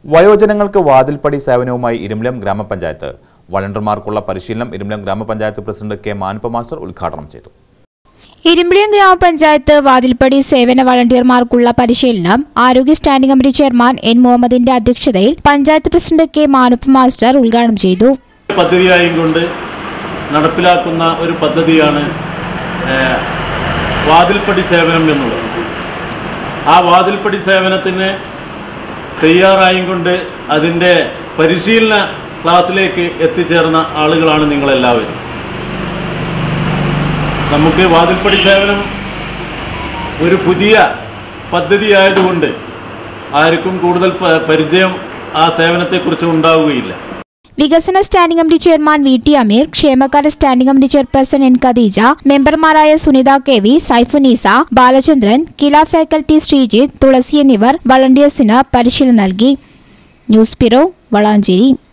വയോജനങ്ങൾക്ക് വാതിൽപ്പടി സേവനവുമായി ഇരുമ്പിലം ഗ്രാമപഞ്ചായത്ത് വളണ്ടർമാർക്കുള്ള പരിശീലനം ഇരുമ്പിലം ഗ്രാമപഞ്ചായത്ത് പ്രസിഡന്റ് കെ മാനുപ്പ മാസ്റ്റർ ഉദ്ഘാടനം ചെയ്തു ഇരുമ്പിളിയം ഗ്രാമപഞ്ചായത്ത് വാതിൽപ്പടി സേവന വളണ്ടിയർമാർക്കുള്ള പരിശീലനം ആരോഗ്യ സ്റ്റാൻഡിംഗ് കമ്മിറ്റി ചെയർമാൻ എൻ മുഹമ്മദിന്റെ അധ്യക്ഷതയിൽ panchayat president K Manuppa master ഉദ്ഘാടനം ചെയ്തു പദ്ധതിയായും കൊണ്ട് നടപ്പിലാക്കുന്ന ഒരു പദ്ധതിയാണ് ഏഹ്, വാതിൽപ്പടി സേവനം എന്നുള്ളത് ആ വാതിൽപ്പടി സേവനത്തിന് തയ്യാറായും കൊണ്ട് അതിൻ്റെ പരിശീലന ക്ലാസ്സിലേക്ക് എത്തിച്ചേർന്ന ആളുകളാണ് നിങ്ങളെല്ലാവരും നമുക്ക് വാതിൽപ്പടി സേവനം ഒരു പുതിയ പദ്ധതിയായതുകൊണ്ട് ആർക്കും കൂടുതൽ പ- പരിചയം ആ സേവനത്തെക്കുറിച്ച് ഉണ്ടാവുകയില്ല വികസന standing committee chairman V T Ameer ക്ഷേമകാര്യ standing committee chairperson N Khadeeja മെമ്പർമാരായ Sunitha K V Saifuneesa Balachandran Kila faculty Sreejith Thulasi എന്നിവർ വളണ്ടിയേഴ്സിന് പരിശീലനം നൽകി ന്യൂസ് ബ്യൂറോ വളാഞ്ചേരി